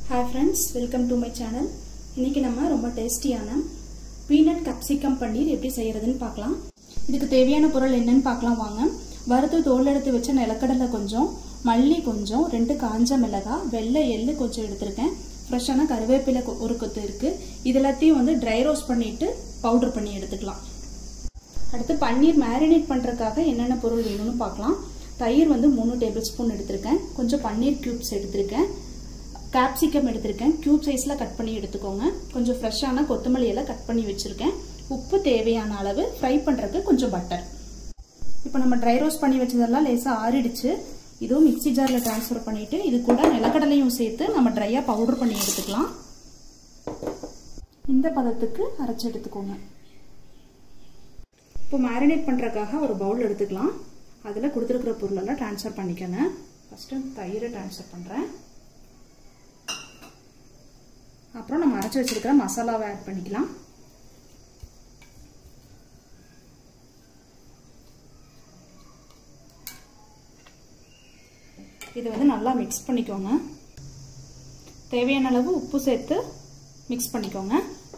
hi friends welcome to my channel இன்னைக்கு நம்ம ரொம்ப டேஸ்டியான பீனட் கப்சிகம் பன்னீர் எப்படி செய்யறதுன்னு பார்க்கலாம் இதுக்கு தேவையான பொருள் என்னன்னு பார்க்கலாம் வாங்க வறுத்து தோல் எடுத்து வச்ச நிலக்கடலை கொஞ்சம் மல்லி கொஞ்சம் ரெண்டு காஞ்ச மிளகாய் வெள்ளை எள்ளு கொஞ்சம் எடுத்திருக்கேன் ஃப்ரெஷ்ஷான கருவேப்பிலை கொ- ஒரு கொத்து இருக்குது இது எல்லாத்தையும் வந்து ட்ரை ரோஸ்ட் பண்ணிட்டு பவுடர் பண்ணி எடுத்துக்கலாம் அடுத்து பன்னீர் மேரினேட் பண்ணுறதுக்காக என்னென்ன பொருள் வேணும்னு பார்க்கலாம் தயிர் வந்து மூணு டேபிள் ஸ்பூன் எடுத்திருக்கேன் கொஞ்சம் பன்னீர் க்யூப்ஸ் எடுத்திருக்கேன் கேப்சிகம் எடுத்திருக்கேன் க்யூப் சைஸில் கட் பண்ணி எடுத்துக்கோங்க கொஞ்சம் ஃப்ரெஷ்ஷான கொத்தமல்லி எல்லாம் கட் பண்ணி வச்சுருக்கேன் உப்பு தேவையான அளவு ஃப்ரை பண்ணுறதுக்கு கொஞ்சம் பட்டர் இப்போ நம்ம ட்ரை ரோஸ்ட் பண்ணி வச்சதெல்லாம் லேசாக ஆறிடுச்சு இதுவும் மிக்ஸி ஜாரில் ட்ரான்ஸ்ஃபர் பண்ணிவிட்டு இது கூட நிலக்கடலையும் சேர்த்து நம்ம ட்ரையாக பவுடர் பண்ணி எடுத்துக்கலாம் இந்த பதத்துக்கு அரைச்சி எடுத்துக்கோங்க இப்போ மேரினேட் பண்ணுறதுக்காக ஒரு பவுல் எடுத்துக்கலாம் அதில் கொடுத்துருக்குற பொருளெல்லாம் ட்ரான்ஸ்ஃபர் பண்ணிக்கோங்க ஃபஸ்ட்டு தயிரை ட்ரான்ஸ்ஃபர் பண்ணுறேன் அப்புறம் நம்ம அரைச்சி வச்சிருக்கிற மசாலாவை ஆட் பண்ணிக்கலாம் இதை வந்து நல்லா மிக்ஸ் பண்ணிக்கோங்க தேவையான அளவு உப்பு சேர்த்து மிக்ஸ் பண்ணிக்கோங்க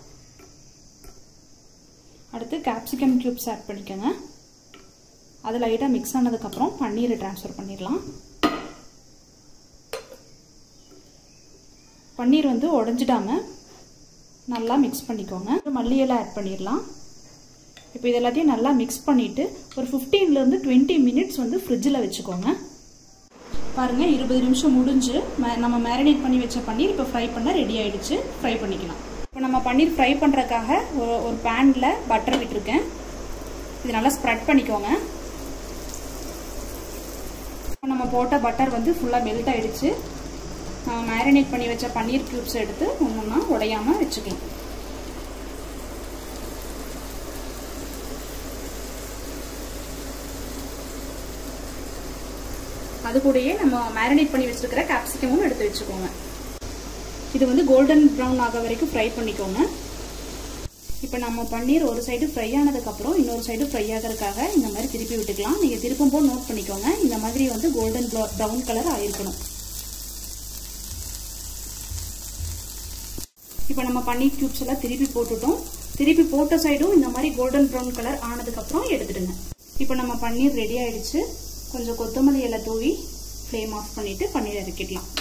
அடுத்து கேப்சிகம் க்யூப்ஸ் ஆட் பண்ணிக்கோங்க அது லைட்டாக மிக்ஸ் ஆனதுக்கப்புறம் பன்னீரை ட்ரான்ஸ்ஃபர் பண்ணிடலாம் பன்னீர் வந்து உடஞ்சிடாம நல்லா மிக்ஸ் பண்ணிக்கோங்க மல்லியெல்லாம் ஆட் பண்ணிடலாம் இப்போ இது எல்லாத்தையும் நல்லா மிக்ஸ் பண்ணிவிட்டு ஒரு ஃபிஃப்டீன்லேருந்து டுவெண்ட்டி மினிட்ஸ் வந்து ஃப்ரிட்ஜில் வச்சுக்கோங்க பாருங்கள் இருபது நிமிஷம் முடிஞ்சு நம்ம மேரினேட் பண்ணி வச்ச பன்னீர் இப்போ ஃப்ரை பண்ண ரெடி ஆயிடுச்சு ஃப்ரை பண்ணிக்கலாம் இப்போ நம்ம பன்னீர் ஃப்ரை பண்ணுறதுக்காக ஒரு ஒரு பேனில் பட்டர் விட்டுருக்கேன் இது நல்லா ஸ்ப்ரெட் பண்ணிக்கோங்க இப்போ நம்ம போட்ட பட்டர் வந்து ஃபுல்லாக மெல்ட் ஆயிடுச்சு நம்ம மேரினேட் பண்ணி வச்ச பன்னீர் க்யூப்ஸ் எடுத்து ஒன்றுன்னா உடையாமல் வச்சுக்கலாம் அது கூடயே நம்ம மேரினேட் பண்ணி வச்சிருக்கிற கேப்சிகமும் எடுத்து வச்சுக்கோங்க இது வந்து கோல்டன் ப்ரௌன் ஆக வரைக்கும் ஃப்ரை பண்ணிக்கோங்க இப்போ நம்ம பன்னீர் ஒரு சைடு ஃப்ரை ஆனதுக்கப்புறம் இன்னொரு சைடு ஃப்ரை ஆகிறதுக்காக இந்த மாதிரி திருப்பி விட்டுக்கலாம் நீங்கள் திருப்பும் போது நோட் பண்ணிக்கோங்க இந்த மாதிரி வந்து கோல்டன் ப்ரௌன் கலர் ஆயிருக்கணும் இப்போ நம்ம பன்னீர் க்யூப்ஸ் எல்லாம் திருப்பி போட்டுட்டோம் திருப்பி போட்ட சைடும் இந்த மாதிரி கோல்டன் ப்ரௌன் கலர் ஆனதுக்கப்புறம் எடுத்துடுங்க இப்போ நம்ம பன்னீர் ரெடி ஆயிடுச்சு கொஞ்சம் கொத்தமல்லி இலை தூவி ஃப்ளேம் ஆஃப் பண்ணிட்டு பன்னீர் இறக்கிடலாம்